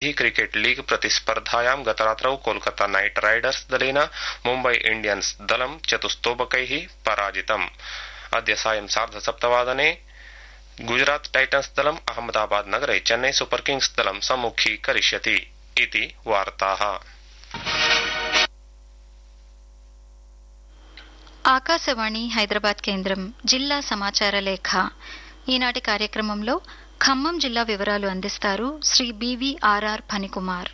cricket league प्रतिस्पर्धायां गतरात्रौ Kolkata Knight Riders दलेन मुम्बई इण्डियन्स दलं चतुस्तोबकैः पराजितम् अद्य सायं सार्धसप्तवादने गुजरात टाइटन्स दलम् अहमदाबाद नगरे चेन्नई सुपर किंग्स दलं सम्मुखीकरिष्यति इति वार्ताः ఆకాశవాణి హైదరాబాద్ కేంద్రం జిల్లా సమాచార లేఖ ఈనాటి కార్యక్రమంలో ఖమ్మం జిల్లా వివరాలు అందిస్తారు శ్రీ బివిఆర్ఆర్ ఫణికుమార్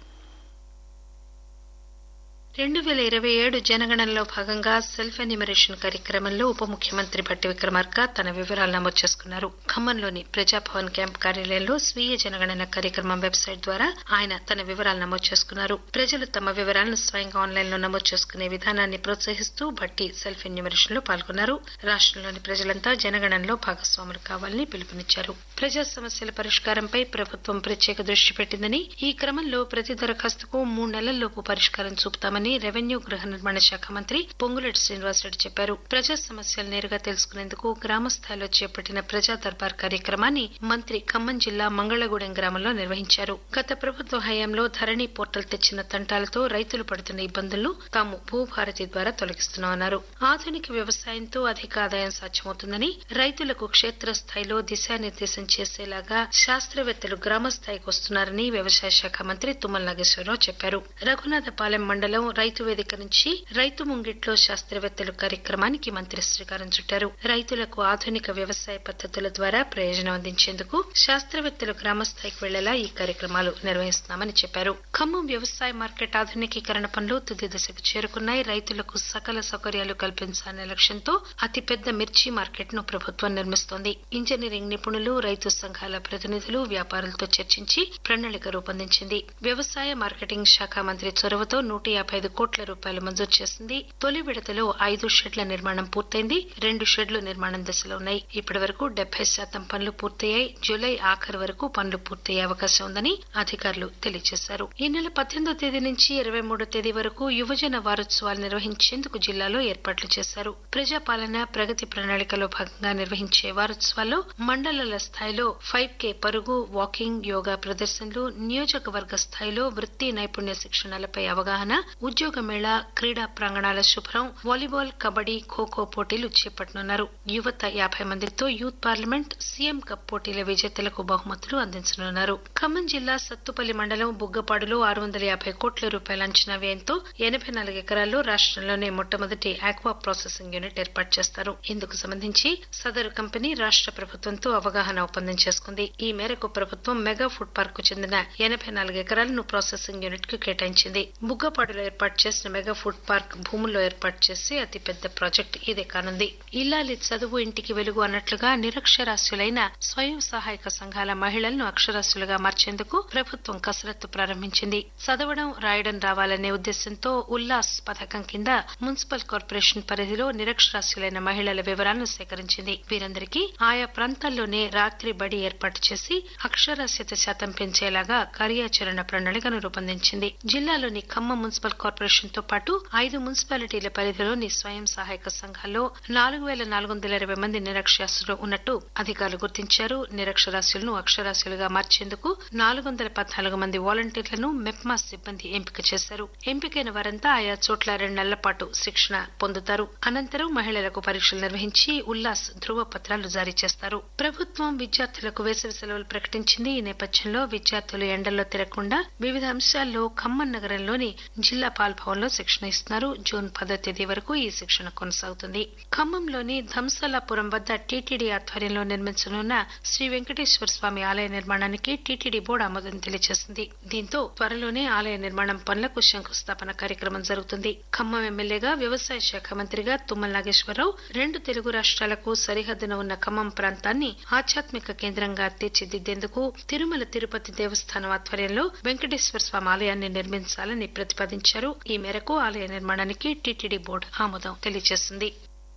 రెండు వేల ఇరవై ఏడు జనగణనలో భాగంగా సెల్ఫ్ ఎన్యూమరేషన్ కార్యక్రమంలో ఉప ముఖ్యమంత్రి భట్టి విక్రమార్క తన వివరాలు నమోదు చేసుకున్నారు ఖమ్మంలోని ప్రజాభవన్ క్యాంప్ కార్యాలయంలో స్వీయ జనగణన కార్యక్రమం వెబ్సైట్ ద్వారా ఆయన తన వివరాలు నమోదు చేసుకున్నారు ప్రజలు తమ వివరాలను స్వయంగా ఆన్లైన్ లో నమోదు చేసుకునే విధానాన్ని ప్రోత్సహిస్తూ భట్టి సెల్ఫ్ ఎన్యూమరేషన్ లో పాల్గొన్నారు రాష్ట్రంలోని ప్రజలంతా జనగణనలో భాగస్వాములు కావాలని పిలుపునిచ్చారు ప్రజా సమస్యల పరిష్కారంపై ప్రభుత్వం ప్రత్యేక దృష్టి పెట్టిందని ఈ క్రమంలో ప్రతి దరఖాస్తుకు మూడు నెలల్లోపు పరిష్కారం చూపుతామని రెవెన్యూ గృహ నిర్మాణ శాఖ మంత్రి పొంగులేటి శ్రీనివాసరెడ్డి చెప్పారు ప్రజా సమస్యలు నేరుగా తెలుసుకునేందుకు గ్రామ స్థాయిలో చేపట్టిన ప్రజా దర్బార్ కార్యక్రమాన్ని మంత్రి ఖమ్మం జిల్లా మంగళగూడెం గ్రామంలో నిర్వహించారు గత ప్రభుత్వ హయాంలో ధరణి పోర్టల్ తెచ్చిన తంటాలతో రైతులు పడుతున్న ఇబ్బందులను తాము భూభారతి ద్వారా తొలగిస్తున్నామన్నారు ఆధునిక వ్యవసాయంతో అధిక ఆదాయం సాధ్యమవుతుందని రైతులకు క్షేత్రస్థాయిలో దిశానిర్దేశం చేసేలాగా శాస్త్రవేత్తలు గ్రామ స్థాయికి వస్తున్నారని వ్యవసాయ శాఖ మంత్రి తుమ్మల నాగేశ్వరరావు చెప్పారు రఘునాథపాలెం మండలం రైతు వేదిక నుంచి రైతు ముంగిట్లో శాస్త్రవేత్తలు కార్యక్రమానికి మంత్రి శ్రీకారం చుట్టారు రైతులకు ఆధునిక వ్యవసాయ పద్ధతుల ద్వారా ప్రయోజనం అందించేందుకు శాస్త్రవేత్తలు గ్రామస్థాయికి వెళ్లేలా ఈ కార్యక్రమాలు నిర్వహిస్తున్నామని చెప్పారు ఖమ్మం వ్యవసాయ మార్కెట్ ఆధునికీకరణ పనులు తుది దశకు చేరుకున్నాయి రైతులకు సకల సౌకర్యాలు కల్పించాలనే లక్ష్యంతో అతిపెద్ద మిర్చి మార్కెట్ ను ప్రభుత్వం నిర్మిస్తోంది ఇంజనీరింగ్ నిపుణులు రైతు సంఘాల ప్రతినిధులు వ్యాపారులతో చర్చించి ప్రణాళిక రూపొందించింది వ్యవసాయ మార్కెటింగ్ శాఖ మంత్రి చొరవతో నూట యాభై ఐదు కోట్ల రూపాయలు మంజూరు చేసింది తొలి విడతలో ఐదు షెడ్ల నిర్మాణం పూర్తయింది రెండు షెడ్లు నిర్మాణం దశలో ఉన్నాయి ఇప్పటి వరకు డెబ్బై శాతం పనులు పూర్తయ్యాయి జూలై ఆఖరు వరకు పనులు పూర్తయ్యే అవకాశం ఉందని అధికారులు తెలియజేశారు ఈ నెల పద్దెనిమిదో తేదీ నుంచి ఇరవై మూడో తేదీ వరకు యువజన వారోత్సవాలు నిర్వహించేందుకు జిల్లాలో ఏర్పాట్లు చేశారు ప్రజాపాలన ప్రగతి ప్రణాళికలో భాగంగా నిర్వహించే వారోత్సవాల్లో మండలాల స్థాయిలో ఫైవ్ కే పరుగు వాకింగ్ యోగా ప్రదర్శనలు నియోజకవర్గ స్థాయిలో వృత్తి నైపుణ్య శిక్షణలపై అవగాహన ఉద్యోగ మేళా క్రీడా ప్రాంగణాల శుభ్రం వాలీబాల్ కబడ్డీ ఖోఖో పోటీలు చేపట్టనున్నారు యువత యాభై మందితో యూత్ పార్లమెంట్ సీఎం కప్ పోటీల విజేతలకు బహుమతులు అందించనున్నారు ఖమ్మం జిల్లా సత్తుపల్లి మండలం బుగ్గపాడులో ఆరు వందల యాభై కోట్ల రూపాయల అంచనా వ్యయంతో ఎనభై నాలుగు ఎకరాల్లో రాష్ట్రంలోనే మొట్టమొదటి ఆక్వా ప్రాసెసింగ్ యూనిట్ ఏర్పాటు చేస్తారు ఇందుకు సంబంధించి సదరు కంపెనీ రాష్ట్ర ప్రభుత్వంతో అవగాహన ఒప్పందం చేసుకుంది ఈ మేరకు ప్రభుత్వం మెగా ఫుడ్ పార్క్ కు చెందిన ఎనభై నాలుగు ఎకరాలను ప్రాసెసింగ్ యూనిట్ కు కేటాయించింది బుగ్గపాడులో ఏర్పాటు చేసిన మెగా ఫుడ్ పార్క్ భూముల్లో ఏర్పాటు చేసే అతిపెద్ద ప్రాజెక్టు ఇదే కానుంది ఇల్లాలి చదువు ఇంటికి వెలుగు అన్నట్లుగా నిరక్షరాస్యులైన స్వయం సహాయక సంఘాల మహిళలను అక్షరాస్యులుగా మార్చేందుకు ప్రభుత్వం కసరత్తు ప్రారంభించింది చదవడం రాయడం రావాలనే ఉద్దేశంతో ఉల్లాస్ పథకం కింద మున్సిపల్ కార్పొరేషన్ పరిధిలో నిరక్షరాస్యులైన మహిళల వివరాలను సేకరించింది వీరందరికీ ఆయా ప్రాంతాల్లోనే రాత్రి బడి ఏర్పాటు చేసి అక్షరాస్యత శాతం పెంచేలాగా కార్యాచరణ ప్రణాళికను రూపొందించింది జిల్లాలోని ఖమ్మం మున్సిపల్ కార్పొరేషన్ తో పాటు ఐదు మున్సిపాలిటీల పరిధిలోని స్వయం సహాయక సంఘాల్లో నాలుగు వేల నాలుగు వందల ఇరవై మంది నిరక్షరాస్యులు ఉన్నట్టు అధికారులు గుర్తించారు నిరక్షరాస్యులను అక్షరాస్యులుగా మార్చేందుకు నాలుగు వందల పద్నాలుగు మంది వాలంటీర్లను మెప్మా సిబ్బంది ఎంపిక చేశారు ఎంపికైన వారంతా ఆయా చోట్ల రెండు నెలల పాటు శిక్షణ పొందుతారు అనంతరం మహిళలకు పరీక్షలు నిర్వహించి ఉల్లాస్ ధృవ పత్రాలు జారీ చేస్తారు ప్రభుత్వం విద్యార్థులకు వేసవి సెలవులు ప్రకటించింది ఈ నేపథ్యంలో విద్యార్థులు ఎండల్లో తిరగకుండా వివిధ అంశాల్లో ఖమ్మం నగరంలోని జిల్లా పాల్భవన్ లో శిక్షణ ఇస్తున్నారు జూన్ పదో తేదీ వరకు ఈ శిక్షణ కొనసాగుతుంది ఖమ్మంలోని ధంసలాపురం వద్ద టీటీడీ ఆధ్వర్యంలో నిర్మించనున్న శ్రీ వెంకటేశ్వర స్వామి ఆలయ నిర్మాణానికి టీటీడీ బోర్డు ఆమోదం తెలియజేసింది దీంతో త్వరలోనే ఆలయ నిర్మాణం పనులకు శంకుస్థాపన కార్యక్రమం జరుగుతుంది ఖమ్మం ఎమ్మెల్యేగా వ్యవసాయ శాఖ మంత్రిగా తుమ్మల నాగేశ్వరరావు రెండు తెలుగు రాష్ట్రాలకు సరిహద్దున ఉన్న ఖమ్మం ప్రాంతాన్ని ఆధ్యాత్మిక కేంద్రంగా తీర్చిదిద్దేందుకు తిరుమల తిరుపతి దేవస్థానం ఆధ్వర్యంలో వెంకటేశ్వర స్వామి ఆలయాన్ని నిర్మించాలని ప్రతిపాదించారు ఈ మేరకు ఆలయ నిర్మాణానికి టీటీడీ బోర్డు ఆమోదం తెలియజేసింది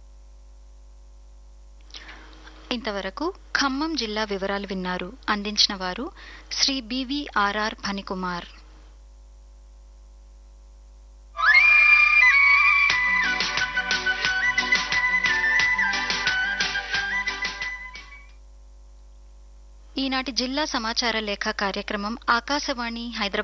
ఇంతవరకు ఖమ్మం జిల్లా వివరాలు విన్నారు అందించిన వారు శ్రీ బివిఆర్ఆర్ ఫణికుమార్ ఈనాటి జిల్లా సమాచార లేఖ కార్యక్రమం ఆకాశవాణి హైదరాబాద్